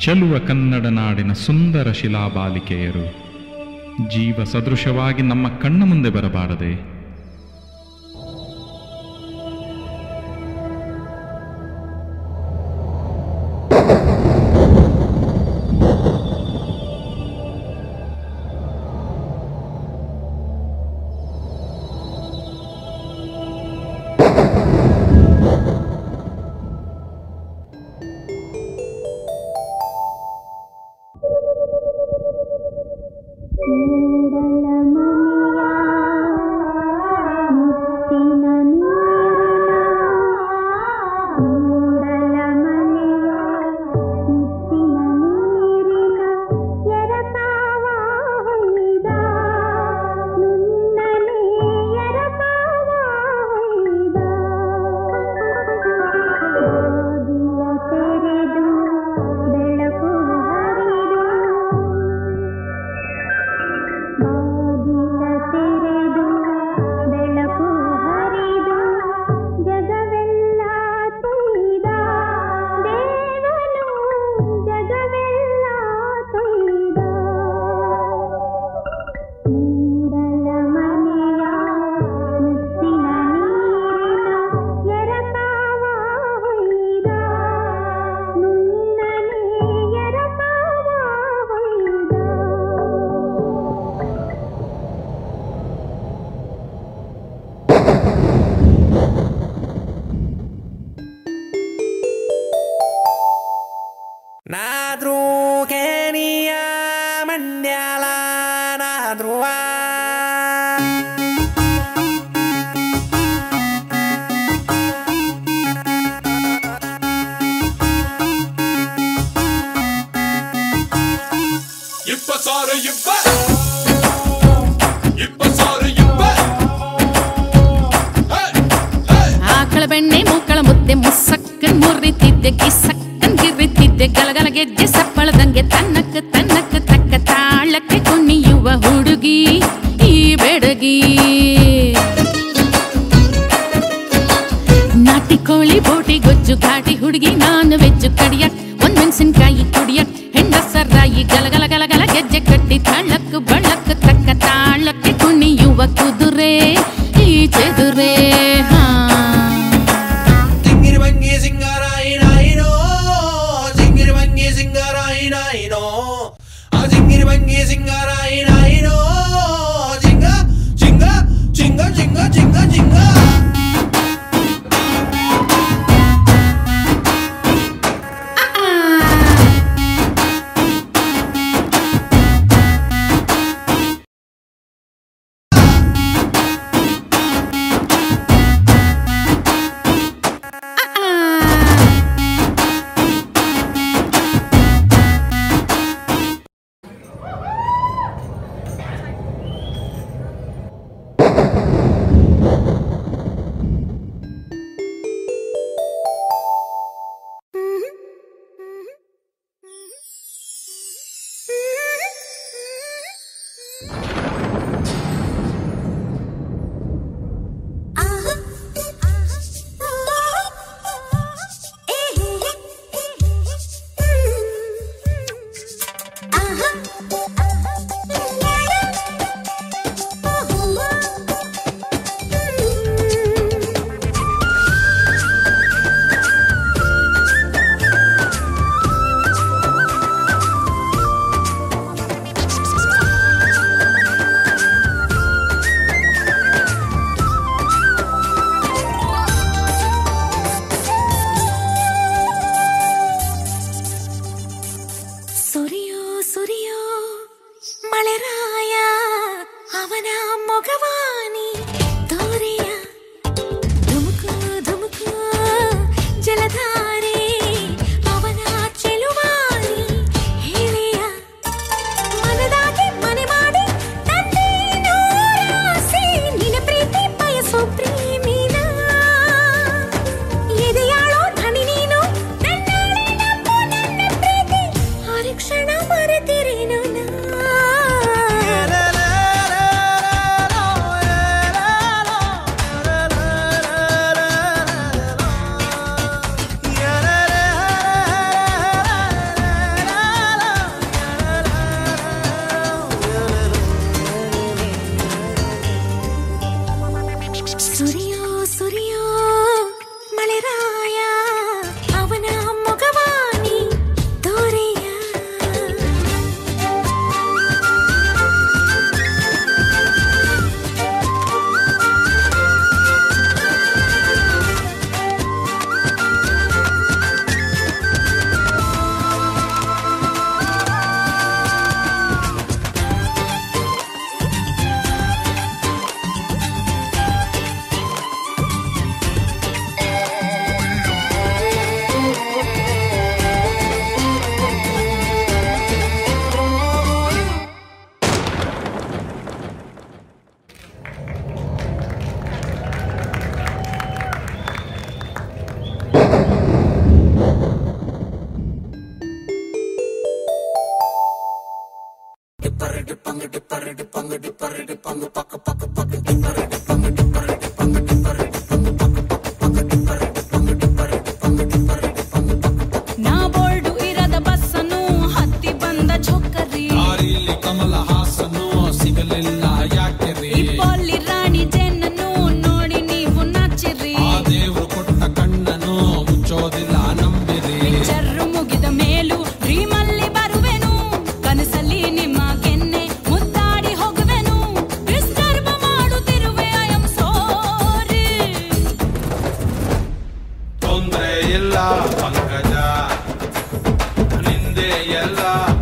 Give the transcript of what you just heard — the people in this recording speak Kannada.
ಚೆಲುವ ಕನ್ನಡ ನಾಡಿನ ಸುಂದರ ಶಿಲಾಬಾಲಿಕೆಯರು ಜೀವ ಸದೃಶವಾಗಿ ನಮ್ಮ ಕಣ್ಣ ಮುಂದೆ ಬರಬಾರದೆ ಮೂಡಲ ಮನೆಯ ಮುತ್ತಿನ ನೀರಿನ ಮೂಡಲ ಮನೆಯ ಮುತ್ತಿನ ನೀರಿನ ಎರಕಾವ ಹೊಯ್ದ ನಿನ್ನನೆ ಎರಕಾವ ಹೊಯ್ದ ಬಾಗಿಲ ತೆರೆದು ಬೆಳಕು ಹರಿದು ಬಾಗಿಲ ತೆರೆದು ಬೆಳಕು ಹರಿದು ಜಗವೆಲ್ಲ ತೊಯ್ದ ದೇವನು ಜಗವೆಲ್ಲ ತೊಯ್ದ ಮೂಡಲ ಮನೆಯ ಮುತ್ತಿನ ನೀರಿನ ಎರಕಾವ ಹೊಯ್ದ ನುಣ್ಣನೆ ಎರಕಾವ ಹೊಯ್ದ ನಾದ್ರೂ ಕೇನಿಯ ಮಂಡ್ಯಾಲ ನಾದ್ರುವ ಇಪ್ಪ ಸಾವಿರ ಇಪ್ಪ ಇಪ್ಪ ಸಾವಿರ ಇಪ್ಪ ಹೇ, ಹೇ. ಆಕಳ ಬೆಣ್ಣೆ ಮೂಕಳ ಮುದ್ದೆ ಮುಸ್ಸಕ್ಕನ್ ಮುರಿತಿದ್ದೆ ಕಿಸಕ್ಕನ್ ಗಿರಿತಿದ್ದೆ ಗಲಗಲ ಗೆಜ್ಜೆ ಸಪ್ಪಳದಂಗೆ ತನ್ನಕ್ಕ ತನ್ನಕ್ಕ ತಕ್ಕ ತಾಳಕ್ಕೆ ಕುಣಿಯುವ ಹುಡುಗಿ ಈ ಬೆಡಗಿ ನಾಟಿ ಕೋಳಿ ಬೋಟಿ ಗೊಜ್ಜು ಘಾಟಿ ಹುಡುಗಿ ನಾನು ವೆಜ್ಜು ಕಡಿಯಕ್ ಒಂದ್ ಮೆಣಸಿನ್ಕಾಯಿ ಕುಡಿಯಕ್ ಹೆಂಡ ಸರ್ರಾಯಿ ಗಲಗಲ ಗಲಗಲ ಗೆಜ್ಜೆ ಕಟ್ಟಿ ತಾಳಕ್ಕು ಬಳ್ಳಕ್ಕು ತಕ್ಕ ತಾಳಕ್ಕೆ ಕುಣಿಯುವ ಕುದುರೆ ಈ ಚೆದುರೆ ಹಾ ಜಿಂಗಿರಿ ಬಂಗಿ ಸಿಂಗಾರಾಯಿ ನಾಯಿನೋ ಜಿಂಗಿರಿ ಬಂಗಿ ಸಿಂಗಾರಾಯಿ ನಾಯಿನೋ ಆ ಜಿಂಗಿರಿ ಬಂಗಿ ಸಿಂಗಾರಾಯಿ ನಾಯಿನೋ ಜಿಂಗ ಜಿಂಗ ಜಿಂಗ ಜಿಂಗ ಜಿಂಗ ಜಿಂಗ ಸುರಿಯೋ ಸುರಿಯೋ ಮಳೆರಾಯ ಅವನ ಮೊಗವಾನಿ ತೋರೆಯ ಧುಮುಕು ಧುಮುಕು ಜಲಧಾರೆ ಅವನ ಚೆಲುವಾನಿ ಹೇಳಿಯ ಮನದಾಗೆ ಮನೆ ಮಾಡಿ ತಂದೆ ನೂರಾಸೆ ನಿನ್ನ ಪ್ರೀತಿ ಬಯಸೋ ಪ್ರೇಮಿನ ಎದೆಯಾಳೋ ಧನಿ ನೀನು ನನ್ನಾಳೆ ನಂಬು ನನ್ನ ಪ್ರೀತಿ ಹರಿಕ್ಷಣ ಮರೆತಿರೇನು ನಾ ನಾ ಬೋರ್ಡು ಇರದ ಬಸ್ಸನ್ನು ಹತ್ತಿ ಬಂದ ಚೊಕ್ಕರಿ ದಾರಿಲಿ ಕಮಲ ಹಾಸನು ಸಿಗಲಿಲ್ಲ ಯಾಕೆ ರೀ ಇಪ್ಪಲ್ಲಿ ರಾಣಿ ಜೇನನ್ನು ನೋಡಿ ನೀವು ನಾಚಿರಿ ಆ ದೇವ್ರು ಕೊಟ್ಟ ಕಣ್ಣನು ಮುಚ್ಚೋದಿಲ್ಲ ನಂಬಿರಿ ಚರ್ರು ಮುಗಿದ ಮೇಲೂ ಡ್ರೀಮಲ್ಲಿ ಬರುವೆನು ಕನಸಲ್ಲಿ ನಿಮ್ಮ ಕೆನ್ನೆ ಮುದ್ದಾಡಿ ಹೋಗುವೆನು ಡಿಸ್ಟರ್ಬ್ ಮಾಡುತ್ತಿರುವೆ ಐ ಆಮ್ ಸಾರಿ ತೊಂದ್ರೆ ಇಲ್ಲ ಪಂಕಜ ನಿಂದೆ ಎಲ್ಲ